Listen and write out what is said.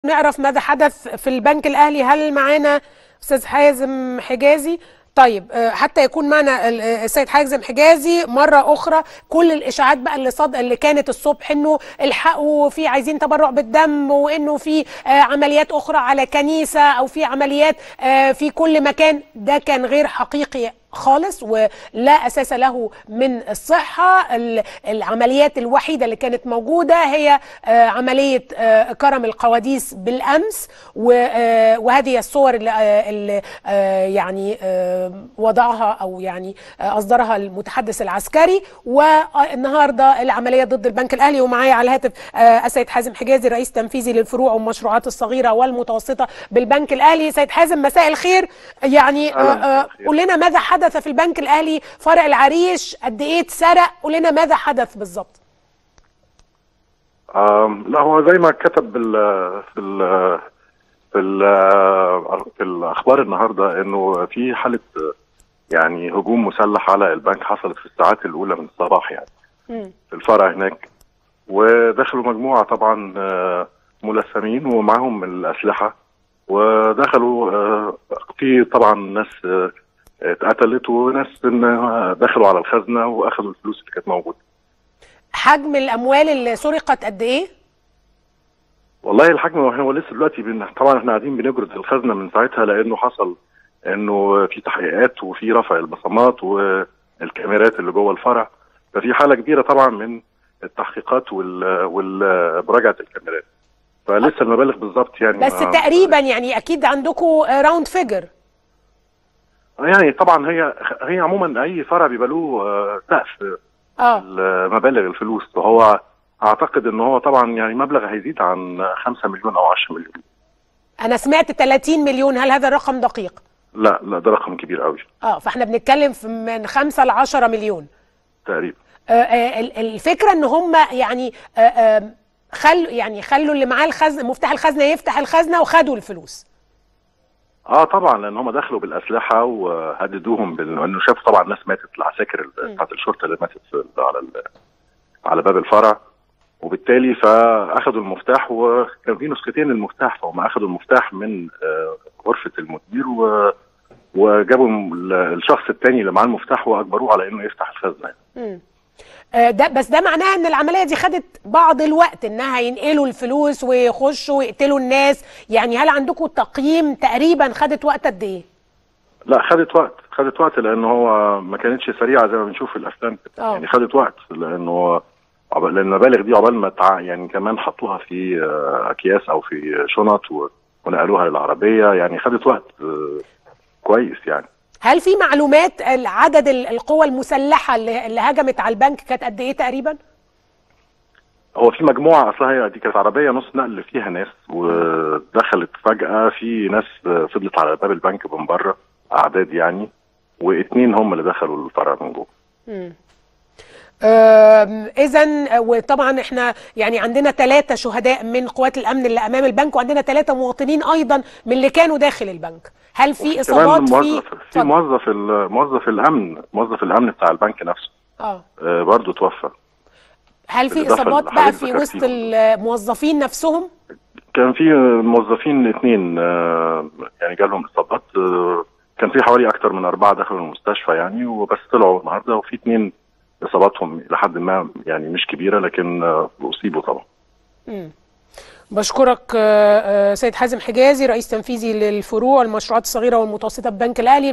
نعرف ماذا حدث في البنك الأهلي هل معانا أستاذ حازم حجازي طيب آه، حتى يكون معنا ال- آه، السيد حازم حجازي مرة أخرى كل الإشاعات بقى اللي صد اللي كانت الصبح إنه الحقوا في عايزين تبرع بالدم وإنه في آه، عمليات أخرى على كنيسة أو في عمليات آه، في كل مكان ده كان غير حقيقي خالص ولا اساس له من الصحه ال- العمليات الوحيده اللي كانت موجوده هي آه، عمليه آه، كرم القواديس بالامس و- آه، وهذه الصور اللي آه، اللي آه، يعني آه، وضعها او يعني آه، اصدرها المتحدث العسكري والنهارده العمليه ضد البنك الاهلي ومعايا على الهاتف آه، السيد حازم حجازي رئيس تنفيذي للفروع والمشروعات الصغيره والمتوسطه بالبنك الاهلي سيد حازم مساء الخير يعني آه، أهلاً، آه، مساء الخير. قول لنا ماذا حدث في البنك الاهلي فرع العريش قد ايه اتسرق قول لنا ماذا حدث بالظبط آم، لا هو زي ما كتب بال في ال في ال في الاخبار النهارده انه في حاله يعني هجوم مسلح على البنك حصلت في الساعات الاولى من الصباح يعني مم. في الفرع هناك ودخلوا مجموعه طبعا آه، ملثمين ومعاهم الاسلحه ودخلوا آه، في طبعا ناس آه، اتقتلت وناس إن- دخلوا على الخزنه واخذوا الفلوس اللي كانت موجوده حجم الاموال اللي سرقت قد ايه والله الحجم هو لسه دلوقتي بن... طبعا احنا قاعدين بنجرد الخزنه من ساعتها لانه حصل انه في تحقيقات وفي رفع البصمات والكاميرات اللي جوه الفرع ففي حاله كبيره طبعا من التحقيقات وال... ومراجعه الكاميرات فلسه المبالغ بالظبط يعني بس ما- تقريبا يعني اكيد عندكم راوند فيجر يعني طبعا هي هي عموما اي فرع بيبقى له آه، سقف اه مبالغ الفلوس فهو اعتقد ان هو طبعا يعني مبلغ هيزيد عن 5 مليون او 10 مليون انا سمعت 30 مليون هل هذا الرقم دقيق لا لا ده رقم كبير قوي اه فاحنا بنتكلم في من 5 ل 10 مليون تقريبا آه، آه، ال- الفكره ان هم يعني آه، آه، خلوا يعني خلوا اللي معاه الخزنه مفتاح الخزنه يفتح الخزنه وخدوا الفلوس اه طبعا لان هم دخلوا بالاسلحه وهددوهم بال- لانه شافوا طبعا ناس ماتت العساكر ال- بتاعت الشرطه اللي ماتت في ال- على ال- على باب الفرع وبالتالي فاخذوا المفتاح وكان في نسختين للمفتاح فهم اخذوا المفتاح من آه، غرفه المدير و وجابوا ال- الشخص الثاني اللي معاه المفتاح واجبروه على انه يفتح الخزنه مم. آه، ده بس ده معناه ان العمليه دي خدت بعض الوقت انها ينقلوا الفلوس ويخشوا ويقتلوا الناس يعني هل عندكم تقييم تقريبا خدت وقت قد ايه لا خدت وقت خدت وقت لانه هو ما كانتش سريعه زي ما بنشوف في الافلام آه. يعني خدت وقت لانه عب- لان المبالغ دي عقبال ما تع... يعني كمان حطوها في آه، اكياس او في شنط و... ونقلوها للعربيه يعني خدت وقت آه، كويس يعني هل في معلومات عدد ال- القوى المسلحه اللي, اللي هجمت على البنك كانت قد ايه تقريبا هو في مجموعه اصلها هي دي كانت عربيه نص نقل فيها ناس ودخلت فجاه في ناس آه، فضلت على باب البنك من بره اعداد يعني واثنين هم اللي دخلوا الفرع من جوه اذا وطبعا احنا يعني عندنا ثلاثه شهداء من قوات الامن اللي امام البنك وعندنا ثلاثه مواطنين ايضا من اللي كانوا داخل البنك هل في كمان اصابات في موظف في اتفضل. موظف ال- موظف الامن موظف الامن بتاع البنك نفسه اه آه، برضه توفى هل في اللي دخل اصابات بقى حضرتك في وسط ذكرتيهم. الموظفين نفسهم كان في موظفين اثنين يعني جالهم اصابات آه، كان في حوالي اكثر من اربعه دخلوا المستشفى يعني وبس طلعوا النهارده وفي اثنين اصاباتهم لحد ما يعني مش كبيره لكن آه، اصيبوا طبعا بشكرك آه، آه، سيد حازم حجازي رئيس تنفيذي للفروع المشروعات الصغيره والمتوسطه ببنك الاهلي